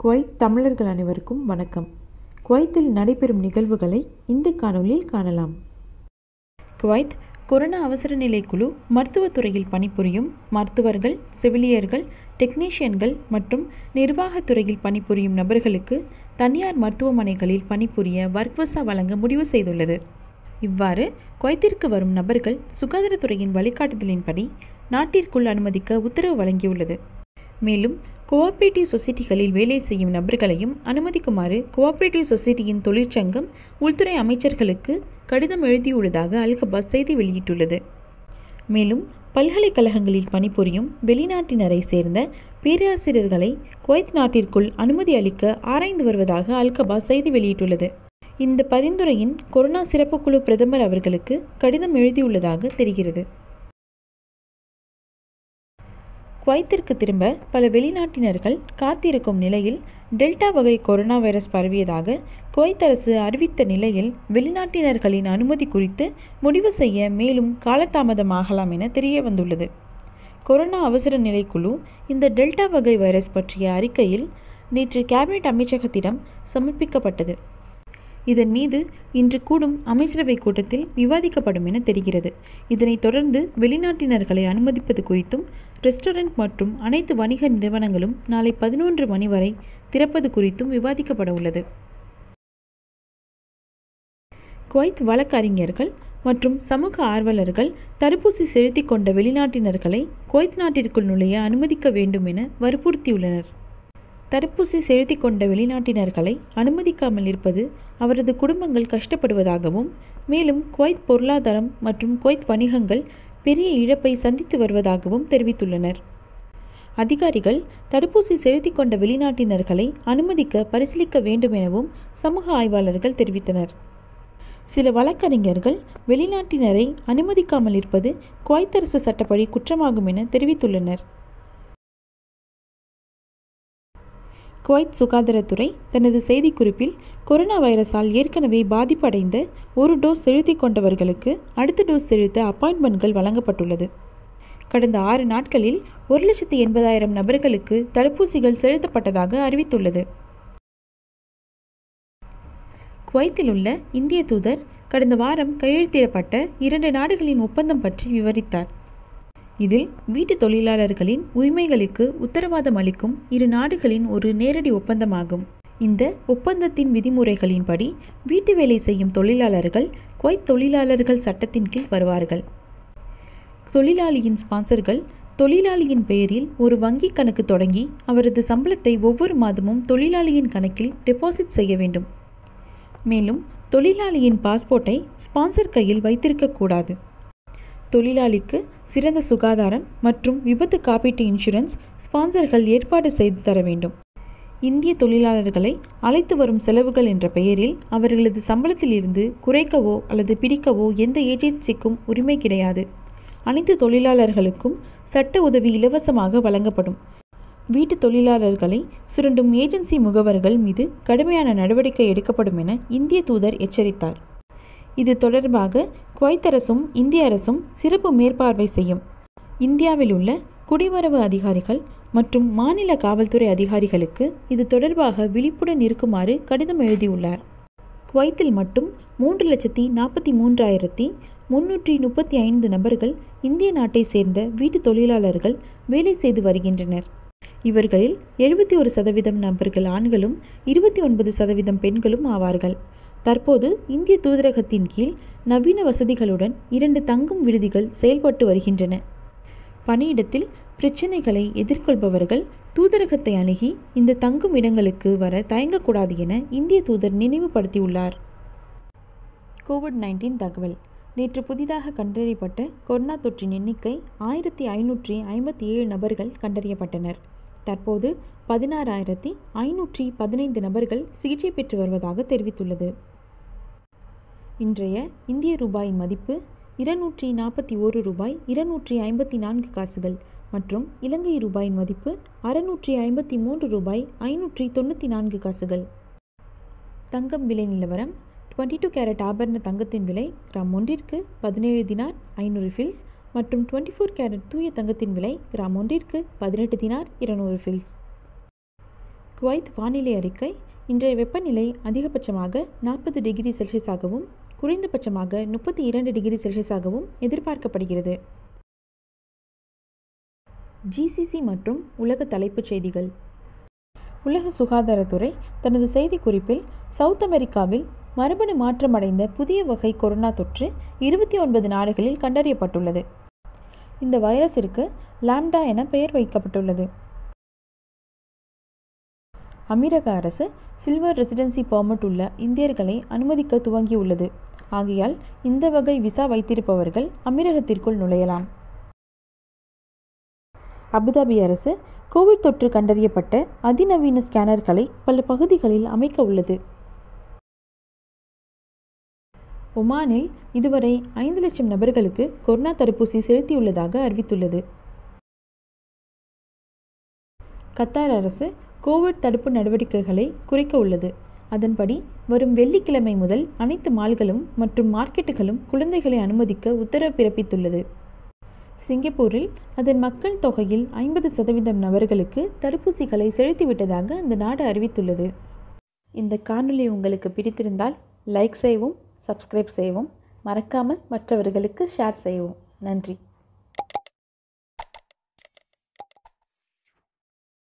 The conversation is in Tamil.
குவைத் தமிழர்கள் அனைவருக்கும் வணக்கம் குவைத்தில் நடைபெறும் நிகழ்வுகளை இந்த காணொளியில் காணலாம் குவைத் கொரோனா அவசர நிலை குழு மருத்துவத் துறையில் பணிபுரியும் மருத்துவர்கள் செவிலியர்கள் டெக்னீஷியன்கள் மற்றும் நிர்வாகத் துறையில் பணிபுரியும் நபர்களுக்கு தனியார் மருத்துவமனைகளில் பணிபுரிய வர்க்வசா வழங்க முடிவு செய்துள்ளது இவ்வாறு குவைத்திற்கு வரும் நபர்கள் சுகாதாரத்துறையின் வழிகாட்டுதலின்படி நாட்டிற்குள் அனுமதிக்க உத்தரவு வழங்கியுள்ளது மேலும் கோஆபரேட்டிவ் சொசைட்டிகளில் வேலை செய்யும் நபர்களையும் அனுமதிக்குமாறு கோஆபரேட்டிவ் சொசைட்டியின் தொழிற்சங்கம் உள்துறை அமைச்சர்களுக்கு கடிதம் எழுதியுள்ளதாக அல்கபாஸ் செய்தி வெளியிட்டுள்ளது மேலும் பல்கலைக்கழகங்களில் பணிபுரியும் வெளிநாட்டினரை சேர்ந்த பேராசிரியர்களை குவைத் நாட்டிற்குள் அனுமதி அளிக்க ஆராய்ந்து வருவதாக அல்கபாஸ் செய்தி வெளியிட்டுள்ளது இந்த பரிந்துரையின் கொரோனா சிறப்பு குழு பிரதமர் அவர்களுக்கு கடிதம் எழுதியுள்ளதாக தெரிகிறது குவைத்திற்கு திரும்ப பல வெளிநாட்டினர்கள் காத்திருக்கும் நிலையில் டெல்டா வகை கொரோனா வைரஸ் பரவியதாக குவைத் அரசு அறிவித்த நிலையில் வெளிநாட்டினர்களின் அனுமதி குறித்து முடிவு செய்ய மேலும் காலதாமதமாகலாம் என தெரிய வந்துள்ளது கொரோனா அவசர நிலை குழு இந்த டெல்டா வகை வைரஸ் பற்றிய அறிக்கையில் நேற்று கேபினெட் அமைச்சகத்திடம் சமர்ப்பிக்கப்பட்டது இதன் மீது இன்று கூடும் அமைச்சரவை கூட்டத்தில் விவாதிக்கப்படும் என தெரிகிறது இதனைத் தொடர்ந்து வெளிநாட்டினர்களை அனுமதிப்பது குறித்தும் ரெஸ்டாரண்ட் மற்றும் அனைத்து வணிக நிறுவனங்களும் நாளை பதினொன்று மணி வரை திறப்பது குறித்தும் விவாதிக்கப்பட உள்ளது குவைத் வழக்கறிஞர்கள் மற்றும் சமூக ஆர்வலர்கள் தடுப்பூசி செலுத்திக் கொண்ட வெளிநாட்டினர்களை குவைத் நாட்டிற்குள் நுழைய அனுமதிக்க வேண்டும் என வற்புறுத்தியுள்ளனர் தடுப்பூசி செலுத்திக் கொண்ட வெளிநாட்டினர்களை அனுமதிக்காமல் இருப்பது அவரது குடும்பங்கள் கஷ்டப்படுவதாகவும் மேலும் குவைத் பொருளாதாரம் மற்றும் குவைத் வணிகங்கள் பெரிய இழப்பை சந்தித்து வருவதாகவும் தெரிவித்துள்ளனர் அதிகாரிகள் தடுப்பூசி செலுத்திக் கொண்ட வெளிநாட்டினர்களை அனுமதிக்க பரிசீலிக்க வேண்டும் எனவும் சமூக ஆய்வாளர்கள் தெரிவித்தனர் சில வழக்கறிஞர்கள் வெளிநாட்டினரை அனுமதிக்காமல் இருப்பது குவைத் அரசு சட்டப்படி குற்றமாகும் என தெரிவித்துள்ளனர் குவைத் சுகாதாரத்துறை தனது செய்திக்குறிப்பில் கொரோனா வைரஸால் ஏற்கனவே பாதிப்படைந்த ஒரு டோஸ் செலுத்திக் கொண்டவர்களுக்கு அடுத்த டோஸ் செலுத்த அப்பாயின்மெண்ட்கள் வழங்கப்பட்டுள்ளது கடந்த ஆறு நாட்களில் ஒரு லட்சத்தி எண்பதாயிரம் நபர்களுக்கு தடுப்பூசிகள் செலுத்தப்பட்டதாக அறிவித்துள்ளது குவைத்தில் உள்ள இந்திய தூதர் கடந்த வாரம் கையெழுத்திடப்பட்ட இரண்டு நாடுகளின் ஒப்பந்தம் பற்றி விவரித்தார் இதில் வீட்டு தொழிலாளர்களின் உரிமைகளுக்கு உத்தரவாதம் அளிக்கும் இரு நாடுகளின் ஒரு நேரடி ஒப்பந்தமாகும் இந்த ஒப்பந்தத்தின் விதிமுறைகளின்படி வீட்டு வேலை செய்யும் தொழிலாளர்கள் குவைத் தொழிலாளர்கள் சட்டத்தின் கீழ் வருவார்கள் தொழிலாளியின் ஸ்பான்சர்கள் தொழிலாளியின் பெயரில் ஒரு வங்கி கணக்கு தொடங்கி அவரது சம்பளத்தை ஒவ்வொரு மாதமும் தொழிலாளியின் கணக்கில் டெபாசிட் செய்ய வேண்டும் மேலும் தொழிலாளியின் பாஸ்போர்ட்டை ஸ்பான்சர் கையில் வைத்திருக்கக்கூடாது தொழிலாளிக்கு சிறந்த சுகாதாரம் மற்றும் விபத்து காப்பீட்டு இன்சூரன்ஸ் ஸ்பான்சர்கள் ஏற்பாடு செய்து தர வேண்டும் இந்திய தொழிலாளர்களை அழைத்து வரும் செலவுகள் என்ற பெயரில் அவர்களது சம்பளத்தில் இருந்து குறைக்கவோ அல்லது பிடிக்கவோ எந்த ஏஜென்சிக்கும் உரிமை கிடையாது அனைத்து தொழிலாளர்களுக்கும் சட்ட உதவி இலவசமாக வழங்கப்படும் வீட்டு தொழிலாளர்களை சுரண்டும் ஏஜென்சி முகவர்கள் மீது கடுமையான நடவடிக்கை எடுக்கப்படும் என இந்திய தூதர் எச்சரித்தார் இது தொடர்பாக குவைத் அரசும் இந்திய அரசும் சிறப்பு மேற்பார்வை செய்யும் இந்தியாவில் உள்ள குடிவரவு அதிகாரிகள் மற்றும் மாநில காவல்துறை அதிகாரிகளுக்கு இது தொடர்பாக விழிப்புடன் இருக்குமாறு கடிதம் எழுதியுள்ளார் குவைத்தில் மட்டும் மூன்று லட்சத்தி நாற்பத்தி மூன்றாயிரத்தி முன்னூற்றி முப்பத்தி ஐந்து நபர்கள் இந்திய நாட்டை சேர்ந்த வீட்டு தொழிலாளர்கள் வேலை செய்து வருகின்றனர் இவர்களில் எழுபத்தி ஒரு சதவீதம் நபர்கள் ஆண்களும் இருபத்தி ஒன்பது சதவீதம் பெண்களும் ஆவார்கள் தற்போது இந்திய தூதரகத்தின் கீழ் நவீன வசதிகளுடன் இரண்டு தங்கும் விடுதிகள் செயல்பட்டு வருகின்றன பணியிடத்தில் பிரச்சினைகளை எதிர்கொள்பவர்கள் தூதரகத்தை அணுகி இந்த தங்கும் இடங்களுக்கு வர தயங்கக்கூடாது என இந்திய தூதர் நினைவுபடுத்தியுள்ளார் கோவிட் நைன்டீன் தகவல் நேற்று புதிதாக கண்டறியப்பட்ட கொரோனா தொற்றின் எண்ணிக்கை ஆயிரத்தி ஐநூற்றி ஐம்பத்தி ஏழு நபர்கள் கண்டறியப்பட்டனர் தற்போது பதினாறாயிரத்தி ஐநூற்றி பதினைந்து நபர்கள் சிகிச்சை பெற்று வருவதாக தெரிவித்துள்ளது இன்றைய இந்திய ரூபாயின் மதிப்பு இருநூற்றி நாற்பத்தி ஓரு ரூபாய் இருநூற்றி ஐம்பத்தி நான்கு காசுகள் மற்றும் இலங்கை ரூபாயின் மதிப்பு அறுநூற்றி ஐம்பத்தி மூன்று ரூபாய் ஐநூற்றி தொண்ணூற்றி நான்கு காசுகள் தங்கம் விலை நிலவரம் டுவெண்ட்டி டூ கேரட் ஆபரண தங்கத்தின் விலை கிராம் ஒன்றிற்கு பதினேழு தினார் ஐநூறு ஃபில்ஸ் மற்றும் டுவெண்ட்டி ஃபோர் கேரட் தூய தங்கத்தின் விலை கிராம் ஒன்றிற்கு பதினெட்டு தினார் இருநூறு ஃபில்ஸ் குவைத் வானிலை அறிக்கை இன்றைய வெப்பநிலை அதிகபட்சமாக நாற்பது டிகிரி செல்சியஸாகவும் குறைந்தபட்சமாக முப்பத்தி இரண்டு டிகிரி செல்சியஸாகவும் எதிர்பார்க்கப்படுகிறது ஜிசிசி மற்றும் உலக தலைப்புச் செய்திகள் உலக சுகாதாரத்துறை தனது செய்திக்குறிப்பில் சவுத் அமெரிக்காவில் மரபணு மாற்றமடைந்த புதிய வகை கொரோனா தொற்று இருபத்தி ஒன்பது நாடுகளில் கண்டறியப்பட்டுள்ளது இந்த வைரஸிற்கு லாம்டா என பெயர் வைக்கப்பட்டுள்ளது அமீரக அரசு சில்வர் ரெசிடென்சி பெர்மிட் உள்ள இந்தியர்களை அனுமதிக்க துவங்கியுள்ளது ஆகையால் இந்த வகை விசா வைத்திருப்பவர்கள் அமீரகத்திற்குள் நுழையலாம் அபுதாபி அரசு கோவிட் தொற்று கண்டறியப்பட்ட அதிநவீன ஸ்கேனர்களை பல பகுதிகளில் அமைக்க உள்ளது ஒமானில் இதுவரை ஐந்து லட்சம் நபர்களுக்கு கொரோனா தடுப்பூசி செலுத்தியுள்ளதாக அறிவித்துள்ளது கத்தார் அரசு கோவிட் தடுப்பு நடவடிக்கைகளை குறைக்க உள்ளது அதன்படி வரும் வெள்ளிக்கிழமை முதல் அனைத்து மால்களும் மற்றும் மார்க்கெட்டுகளும் குழந்தைகளை அனுமதிக்க உத்தரவு பிறப்பித்துள்ளது சிங்கப்பூரில் அதன் மக்கள் தொகையில் ஐம்பது சதவீதம் நபர்களுக்கு தடுப்பூசிகளை செலுத்திவிட்டதாக அந்த நாடு அறிவித்துள்ளது இந்த காணொளி உங்களுக்கு பிடித்திருந்தால் லைக் செய்யவும் சப்ஸ்கிரைப் செய்யவும் மறக்காமல் மற்றவர்களுக்கு ஷேர் செய்யவும் நன்றி